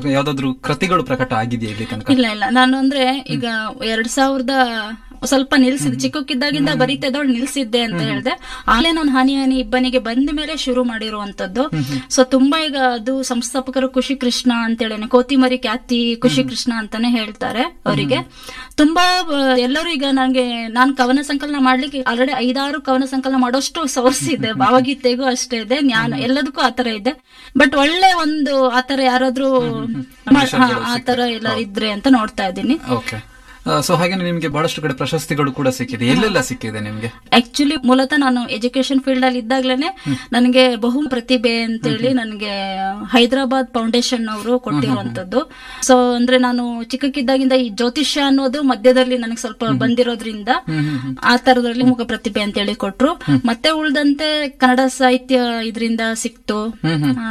ಯಾವ್ದಾದ್ರು ಕೃತಿಗಳು ಪ್ರಕಟ ಆಗಿದೆಯಾ ಇಲ್ಲಿ ತನಕ ಇಲ್ಲ ಇಲ್ಲ ನಾನು ಅಂದ್ರೆ ಈಗ ಎರಡ್ ಸಾವಿರದ ಸ್ವಲ್ಪ ನಿಲ್ಸಿದ್ದೆ ಚಿಕ್ಕಕ್ಕಿದ್ದಾಗಿಂದ ಬರೀತಾ ಇದ್ದವಳು ನಿಲ್ಸಿದ್ದೆ ಅಂತ ಹೇಳ್ದೆ ಆಮೇಲೆ ನಾನು ಹನಿ ಹನಿ ಇಬ್ಬನಿಗೆ ಬಂದ ಮೇಲೆ ಶುರು ಮಾಡಿರುವಂತದ್ದು ಸೊ ತುಂಬಾ ಈಗ ಅದು ಸಂಸ್ಥಾಪಕರು ಖುಷಿ ಕೃಷ್ಣ ಅಂತೇಳಿ ಕೋತಿಮರಿ ಖ್ಯಾತಿ ಖುಷಿ ಕೃಷ್ಣ ಅಂತಾನೆ ಹೇಳ್ತಾರೆ ಅವರಿಗೆ ತುಂಬಾ ಆ, ಎಲ್ಲರೂ ಈಗ ನಂಗೆ ನಾನ್ ಕವನ ಸಂಕಲನ ಮಾಡ್ಲಿಕ್ಕೆ ಆಲ್ರೆಡಿ ಐದಾರು ಕವನ ಸಂಕಲನ ಮಾಡೋಷ್ಟು ಸೋರ್ಸ್ ಇದೆ ಭಾವಗೀತೆಗೂ ಅಷ್ಟೇ ಇದೆ ಜ್ಞಾನ ಎಲ್ಲದಕ್ಕೂ ಆತರ ಇದೆ ಬಟ್ ಒಳ್ಳೆ ಒಂದು ಆತರ ಯಾರಾದ್ರೂ ಹಾ, ಆತರ ಎಲ್ಲ ಇದ್ರೆ ಅಂತ ನೋಡ್ತಾ ಇದ್ದೀನಿ ಓಕೆ ಸೊ ಹಾಗೆ ನಿಮ್ಗೆ ಬಹಳಷ್ಟು ಕಡೆ ಪ್ರಶಸ್ತಿಗಳು ಕೂಡ ಸಿಕ್ಕಿದೆ ಎಲ್ಲೆಲ್ಲ ಸಿಕ್ಕಿದೆ ನಿಮ್ಗೆ ಆಕ್ಚುಲಿ ಮೂಲತಃ ನಾನು ಎಜುಕೇಶನ್ ಫೀಲ್ಡ್ ಅಲ್ಲಿ ಇದ್ದಾಗ್ಲೇನೆ ನನಗೆ ಬಹು ಪ್ರತಿಭೆ ಅಂತೇಳಿ ನನಗೆ ಹೈದರಾಬಾದ್ ಫೌಂಡೇಶನ್ ಅವರು ಕೊಟ್ಟಿರುವಂತದ್ದು ಸೊ ಅಂದ್ರೆ ನಾನು ಚಿಕ್ಕಕ್ಕಿದ್ದಾಗಿಂದ ಈ ಜ್ಯೋತಿಷ್ಯ ಅನ್ನೋದು ಮಧ್ಯದಲ್ಲಿ ನನಗೆ ಸ್ವಲ್ಪ ಬಂದಿರೋದ್ರಿಂದ ಆ ತರದಲ್ಲಿ ಮುಖ ಪ್ರತಿಭೆ ಅಂತೇಳಿ ಕೊಟ್ರು ಮತ್ತೆ ಉಳ್ದಂತೆ ಕನ್ನಡ ಸಾಹಿತ್ಯ ಇದರಿಂದ ಸಿಕ್ತು ಆ,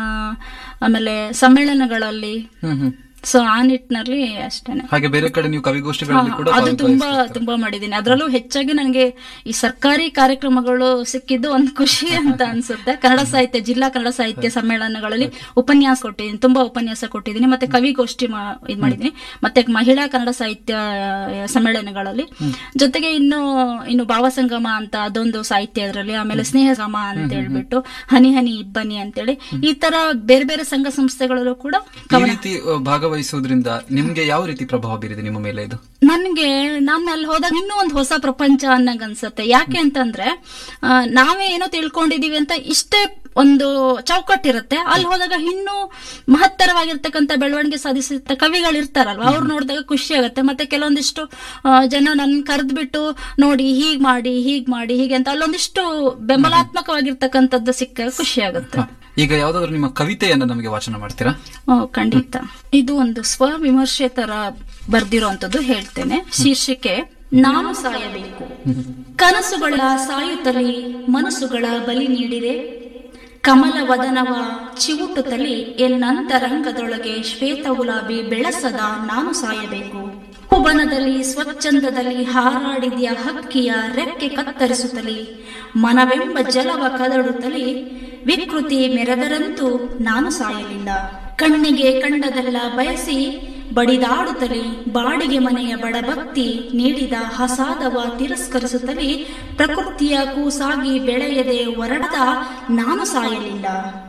ಆಮೇಲೆ ಸಮ್ಮೇಳನಗಳಲ್ಲಿ ಹ್ಮ್ ಹ್ಮ್ ಸೊ ಆ ನಿಟ್ಟಿನಲ್ಲಿ ಅಷ್ಟೇನೆ ಹಾಗೆ ಬೇರೆ ಕಡೆ ನೀವು ಕವಿಗೋಷ್ಠಿಗಳಲ್ಲಿ ಕೂಡ ಅದು ತುಂಬಾ ಭಾಗವಹಿಸ್ತಿರ್ತೀರ. ತುಂಬಾ ಮಾಡಿದ್ದೀನಿ ಅದರಲ್ಲೂ ಹೆಚ್ಚಾಗಿ ನನಗೆ ಈ ಸರ್ಕಾರಿ ಕಾರ್ಯಕ್ರಮಗಳು ಸಿಕ್ಕಿದ್ದು ಒಂದು ಖುಷಿ ಅಂತ ಅನ್ಸುತ್ತೆ ಕನ್ನಡ ಸಾಹಿತ್ಯ ಜಿಲ್ಲಾ ಕನ್ನಡ ಸಾಹಿತ್ಯ ಸಮ್ಮೇಳನಗಳಲ್ಲಿ ಉಪನ್ಯಾಸ ಕೊಟ್ಟಿದ್ದೀನಿ ತುಂಬಾ ಉಪನ್ಯಾಸ ಕೊಟ್ಟಿದ್ದೀನಿ ಮತ್ತೆ ಕವಿಗೋಷ್ಠಿ ಮಾ- ಇದ್ ಮಾಡಿದ್ದೀನಿ ಮತ್ತೆ ಮಹಿಳಾ ಕನ್ನಡ ಸಾಹಿತ್ಯ ಆ, ಸಮ್ಮೇಳನಗಳಲ್ಲಿ ಜೊತೆಗೆ ಇನ್ನು ಇನ್ನು ಭಾವಸಂಗಮ ಅಂತ ಅದೊಂದು ಸಾಹಿತ್ಯ ಅದರಲ್ಲಿ ಆಮೇಲೆ ಸ್ನೇಹಗಮ ಅಂತ ಹೇಳ್ಬಿಟ್ಟು ಹನಿ ಹನಿ ಇಬ್ಬನಿ ಅಂತೇಳಿ ಈ ತರ ಬೇರೆ ಬೇರೆ ಸಂಘ ಸಂಸ್ಥೆಗಳಲ್ಲೂ ಕೂಡ ಈ ರೀತಿ ಅಹ್, ಭಾಗವಹಿಸುವುದರಿಂದ ನಿಮ್ಗೆ ಯಾವ ರೀತಿ ಪ್ರಭಾವ ಬೀರಿದೆ ನಿಮ್ಮ ಮೇಲೆ ಇದು ನನ್ಗೆ ನಾನು ಅಲ್ಲಿ ಹೋದಾಗ ಇನ್ನೂ ಒಂದು ಹೊಸ ಪ್ರಪಂಚ ಅನ್ನಂಗ್ ಅನ್ಸತ್ತೆ ಯಾಕೆ ಅಂತಂದ್ರೆ ಆ, ನಾವೇ ಏನೋ ತಿಳ್ಕೊಂಡಿದೀವಿ ಅಂತ ಇಷ್ಟೇ ಒಂದು ಚೌಕಟ್ಟಿರುತ್ತೆ ಅಲ್ಲಿ ಹೋದಾಗ ಇನ್ನೂ ಮಹತ್ತರವಾಗಿರ್ತಕ್ಕಂಥ ಬೆಳವಣಿಗೆ ಸಾಧಿಸಿದ ಕವಿಗಳು ಇರ್ತಾರಲ್ವಾ ಅವ್ರು ನೋಡಿದಾಗ ಖುಷಿ ಆಗುತ್ತೆ ಮತ್ತೆ ಕೆಲವೊಂದಿಷ್ಟು ಆ, ಜನ ನನ್ ಕರೆದ್ಬಿಟ್ಟು ನೋಡಿ ಹೀಗ್ ಮಾಡಿ ಹೀಗ್ ಮಾಡಿ ಹೀಗೆ ಅಂತ ಅಲ್ಲೊಂದಿಷ್ಟು ಬೆಂಬಲಾತ್ಮಕವಾಗಿರ್ತಕ್ಕಂಥದ್ದು ಸಿಕ್ಕ ಖುಷಿ ಆಗುತ್ತೆ ಹ. ಈಗ ಯಾವ್ದಾದ್ರು ನಿಮ್ಮ ಕವಿತೆಯನ್ನ ನಮಗೆ ವಾಚನ ಮಾಡ್ತೀರಾ ಓ ಖಂಡಿತ ಇದು ಒಂದು ಸ್ವವಿಮರ್ಶೆ ತರ ಬರ್ದಿರೋಂಥದ್ದು ಹೇಳ್ತೇನೆ ಶೀರ್ಷಿಕೆ ನಾನು ಸಾಯಬೇಕು ಕನಸುಗಳ ಸಾಯುತ್ತಲೇ ಮನಸ್ಸುಗಳ ಬಲಿ ನೀಡಿದೆ ಕಮಲ ವದನವ ಚಿವುಟುತ್ತಲೇ ಎನ್ನಂತರಂಗದೊಳಗೆ ಶ್ವೇತ ಗುಲಾಬಿ ಬೆಳಸದ ನಾನು ಸಾಯಬೇಕು ಭುವನದಲ್ಲಿ ಸ್ವಚ್ಛಂದದಲ್ಲಿ ಹಾರಾಡಿದ್ಯ ಹಕ್ಕಿಯ ರೆಕ್ಕೆ ಕತ್ತರಿಸುತ್ತಲೇ ಮನವೆಂಬ ಜಲವ ಕದಡುತ್ತಲೇ ವಿಕೃತಿ ಮೆರೆದರಂತೂ ನಾನು ಸಾಯಲಿಲ್ಲ ಕಣ್ಣಿಗೆ ಕಂಡದೆಲ್ಲ ಬಯಸಿ ಬಡಿದಾಡುತ್ತಲೇ ಬಾಡಿಗೆ ಮನೆಯ ಬಡಭಕ್ತಿ ನೀಡಿದ ಹಸಾದವ ತಿರಸ್ಕರಿಸುತ್ತಲೇ ಪ್ರಕೃತಿಯ ಕೂಸಾಗಿ ಬೆಳೆಯದೆ ಹೊರಡದ ನಾನು ಸಾಯಲಿಲ್ಲ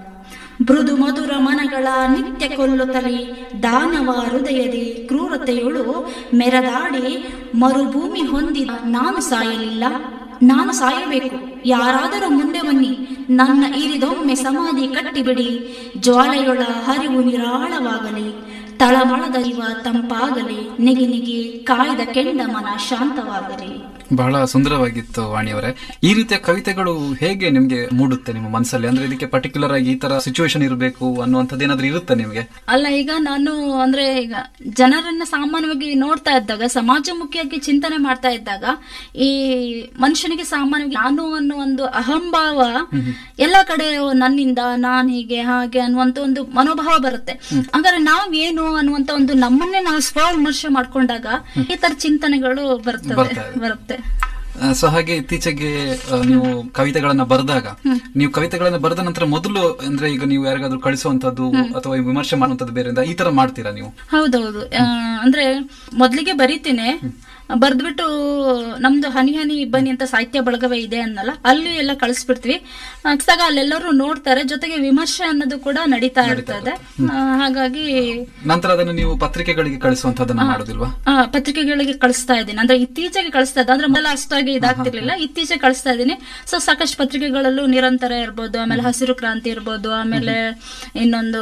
ಮೃದು ಮಧುರ ಮನಗಳ ನಿತ್ಯ ಕೊಲ್ಲುತ್ತಲೇ ದಾನವ ಹೃದಯದಿ ಕ್ರೂರತೆಯುಳು ಮೆರೆದಾಡಿ ಮರುಭೂಮಿ ಹೊಂದಿದ ನಾನು ಸಾಯಲಿಲ್ಲ ನಾನು ಸಾಯಬೇಕು ಯಾರಾದರೂ ಮುಂದೆ ಬನ್ನಿ ನನ್ನ ಇರಿದೊಮ್ಮೆ ಸಮಾಧಿ ಕಟ್ಟಿಬಿಡಿ ಜ್ವಾಲೆಯೊಳ ಹರಿವು ನಿರಾಳವಾಗಲಿ ತಳಮಳದ ಜೀವ ತಂಪಾಗಲಿ ನಿಗಿ ನಿಗಿ ಕಾಯ್ದ ಕೆಂಡ ಮನ ಶಾಂತವಾಗಲಿ ಬಹಳ ಸುಂದರವಾಗಿತ್ತು ವಾಣಿಯವರೇ ಈ ರೀತಿಯ ಕವಿತೆಗಳು ಹೇಗೆ ನಿಮ್ಗೆ ಮೂಡುತ್ತೆ ನಿಮ್ಮ ಮನಸ್ಸಲ್ಲಿ ಅಂದ್ರೆ ಇದಕ್ಕೆ ಪರ್ಟಿಕ್ಯುಲರ್ ಆಗಿ ಈ ತರ ಸಿಚುವೇಶನ್ ಇರಬೇಕು ಅನ್ನುವಂಥದ್ದು ಏನಾದ್ರೂ ಇರುತ್ತೆ ನಿಮ್ಗೆ ಅಲ್ಲ ಈಗ ನಾನು ಅಂದ್ರೆ ಈಗ ಜನರನ್ನ ಸಾಮಾನ್ಯವಾಗಿ ನೋಡ್ತಾ ಇದ್ದಾಗ ಸಮಾಜಮುಖಿಯಾಗಿ ಚಿಂತನೆ ಮಾಡ್ತಾ ಇದ್ದಾಗ ಈ ಮನುಷ್ಯನಿಗೆ ಸಾಮಾನ್ಯವಾಗಿ ನಾನು ಅನ್ನೋ ಒಂದು ಅಹಂಭಾವ ಎಲ್ಲಾ ಕಡೆ ಓ, ನನ್ನಿಂದ ನಾನ್ ಹೀಗೆ ಹಾಗೆ ಅನ್ನುವಂತ ಒಂದು ಮನೋಭಾವ ಬರುತ್ತೆ ಹಂಗಾರೆ ನಾವೇನು ಅನ್ನುವಂತ ಒಂದು ನಮ್ಮನ್ನೇ ನಾವು ಸ್ವವಿಮರ್ಶೆ ಮಾಡ್ಕೊಂಡಾಗ ಈ ತರ ಚಿಂತನೆಗಳು ಬರ್ತವೆ ಬರ್ತಾ ಇದೆ. ಬರುತ್ತೆ ಸೊ ಹಾಗೆ ಇತ್ತೀಚೆಗೆ ಆ, ನೀವು ಕವಿತೆಗಳನ್ನ ಬರೆದಾಗ ನೀವು ಕವಿತೆಗಳನ್ನ ಬರೆದ ನಂತರ ಮೊದಲು ಅಂದ್ರೆ ಈಗ ನೀವು ಯಾರಿಗಾದ್ರೂ ಕಳಿಸುವಂತದ್ದು ಅಥವಾ ಈ ವಿಮರ್ಶೆ ಮಾಡುವಂತದ್ದು ಬೇರೆ ಈ ತರ ಮಾಡ್ತೀರಾ ನೀವು ಹೌದೌದು ಆ, ಅಂದ್ರೆ ಮೊದ್ಲಿಗೆ ಬರೀತೀನಿ ಬರ್ದ್ಬಿಟ್ಟು ನಮ್ದು ಹನಿ ಹನಿ ಇಬ್ಬನಿ ಅಂತ ಸಾಹಿತ್ಯ ಬಳಗವೇ ಇದೆ ಅನ್ನಲ್ಲ ಅಲ್ಲಿ ಎಲ್ಲ ಕಳಿಸ್ಬಿಡ್ತೀವಿ ಅನ್ಸ್ದಾಗ ಅಲ್ಲೆಲ್ಲರೂ ನೋಡ್ತಾರೆ ಜೊತೆಗೆ ವಿಮರ್ಶೆ ಅನ್ನೋದು ಕೂಡ ನಡೀತಾ ಇರ್ತದೆ ಆ, ಹಾಗಾಗಿ ನಂತರ ಅದನ್ನು ನೀವು ಪತ್ರಿಕೆಗಳಿಗೆ ಕಳಿಸುವಂತದನ್ನ ಮಾಡೋದಿಲ್ವಾ ಆ, ಪತ್ರಿಕೆಗಳಿಗೆ ಕಳಿಸ್ತಾ ಇದ್ದೀನಿ ಅಂದ್ರೆ ಇತ್ತೀಚೆಗೆ ಕಳಿಸ್ತಾ ಇದ್ದೆ ಅಂದ್ರೆ ಮೊದಲ ಅಷ್ಟಾಗಿ ಇದಾಗ್ತಿರ್ಲಿಲ್ಲ ಇತ್ತೀಚೆಗೆ ಕಳಿಸ್ತಾ ಇದ್ದೀನಿ ಸೊ ಸಾಕಷ್ಟು ಪತ್ರಿಕೆಗಳಲ್ಲೂ ನಿರಂತರ ಇರ್ಬೋದು ಆಮೇಲೆ ಹಸಿರು ಕ್ರಾಂತಿ ಇರ್ಬೋದು ಆಮೇಲೆ ಇನ್ನೊಂದು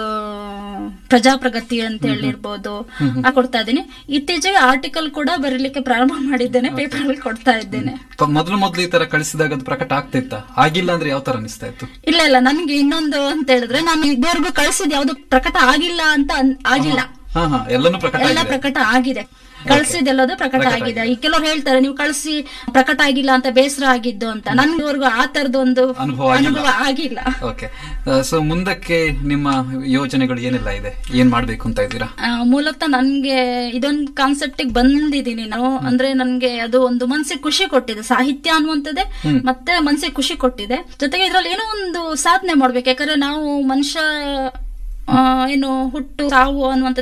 ಪ್ರಜಾಪ್ರಗತಿ ಅಂತ ಹೇಳಿ ಇರ್ಬೋದು ಆ ಕೊಡ್ತಾ ಇದ್ದೀನಿ ಇತ್ತೀಚೆಗೆ ಆರ್ಟಿಕಲ್ ಕೂಡ ಬರೀಲಿಕ್ಕೆ ಪ್ರಾರಂಭ ಮಾಡಿದ್ದೇನೆ ಪೇಪರ್ ಅಲ್ಲಿ ಕೊಡ್ತಾ ಇದ್ದೇನೆ ಪ- ಮೊದಲು ಮೊದಲು ಈ ತರ ಕಳಿಸಿದಾಗ ಅದು ಪ್ರಕಟ ಆಗ್ತಿತ್ತ ಆಗಿಲ್ಲ ಅಂದ್ರೆ ಯಾವ ತರ ಅನಿಸ್ತಾ ಇತ್ತು ಇಲ್ಲ ಇಲ್ಲ ನನ್ಗೆ ಇನ್ನೊಂದು ಅಂತ ಹೇಳಿದ್ರೆ ನಾನು ಇದುವರೆಗೂ ಕಳಿಸಿದ್ ಯಾವ್ದು ಪ್ರಕಟ ಆಗಿಲ್ಲ ಅಂತ ಅನ್- ಆಗಿಲ್ಲ ಹಾ ಹಾ ಎಲ್ಲಾನು ಪ್ರಕಟ ಎಲ್ಲ ಆಗಿದೆ ಪ್ರಕಟ ಆಗಿದೆ ಕಳ್ಸಿದ್ದೆಲ್ಲದು ಪ್ರಕಟ ಪ್ರಕಟ ಆಗಿದೆ ಈ ಕೆಲವ್ರು ಹೇಳ್ತಾರೆ ನೀವು ಕಳ್ಸಿ ಪ್ರಕಟ ಆಗಿಲ್ಲ ಅಂತ ಬೇಸರ ಆಗಿದ್ದು ಅಂತ ನನ್ಗೆ ಇವ್ರಿಗೂ ಆ ತರದೊಂದು ಅನುಭವ ಆಗಿಲ್ಲ. ಅನುಭವ ಆಗಿಲ್ಲ ಓಕೆ ಸೊ ಮುಂದಕ್ಕೆ ನಿಮ್ಮ ಯೋಜನೆಗಳು ಏನೆಲ್ಲ ಇದೆ ಏನ್ ಮಾಡ್ಬೇಕು ಅಂತ ಇದ್ದೀರಾ ಆ, ಮೂಲತಃ ನನ್ಗೆ ಇದೊಂದು ಕಾನ್ಸೆಪ್ಟ್ ಬಂದಿದ್ದೀನಿ ನಾವು ಅಂದ್ರೆ ನನ್ಗೆ ಅದು ಒಂದು ಮನ್ಸಿಗೆ ಖುಷಿ ಕೊಟ್ಟಿದೆ ಸಾಹಿತ್ಯ ಅನ್ನುವಂಥದ್ದೇ ಮತ್ತೆ ಮನ್ಸಿಗೆ ಖುಷಿ ಕೊಟ್ಟಿದೆ ಜೊತೆಗೆ ಇದ್ರಲ್ಲಿ ಏನೋ ಒಂದು ಸಾಧನೆ ಮಾಡ್ಬೇಕು ಯಾಕಂದ್ರೆ ನಾವು ಮನುಷ್ಯ ಆ, ಏನು ಹುಟ್ಟು ಸಾವು ಅನ್ನುವಂಥ